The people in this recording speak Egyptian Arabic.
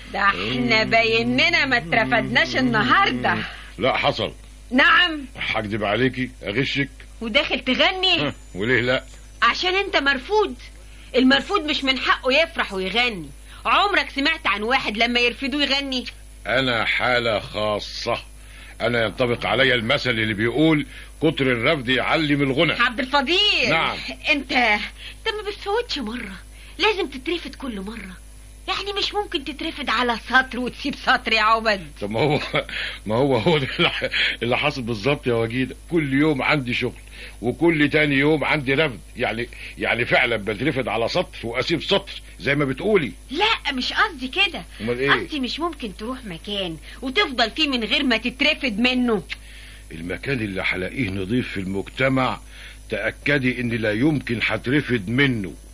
ده احنا بايننا ما اترفدناش النهارده لا حصل نعم هكدب عليكي اغشك وداخل تغني ها، وليه لا عشان انت مرفوض المرفوض مش من حقه يفرح ويغني عمرك سمعت عن واحد لما يرفضوه يغني انا حالة خاصة انا ينطبق علي المثل اللي بيقول كتر الرفض يعلم الغنى عبد الفضيل نعم. انت انت ما بتفوتش مره لازم تترفد كل مره يعني مش ممكن تترفد على سطر وتسيب سطر يا عبد طب ما هو ما هو هو ده اللي ح- اللي حصل بالظبط يا وجيده كل يوم عندي شغل وكل تاني يوم عندي رفض يعني يعني فعلا بترفد على سطر واسيب سطر زي ما بتقولي لا مش قصدي كده امال ايه قصدي مش ممكن تروح مكان وتفضل فيه من غير ما تترفد منه المكان اللي هلاقيه نضيف في المجتمع تأكدي ان لا يمكن هترفد منه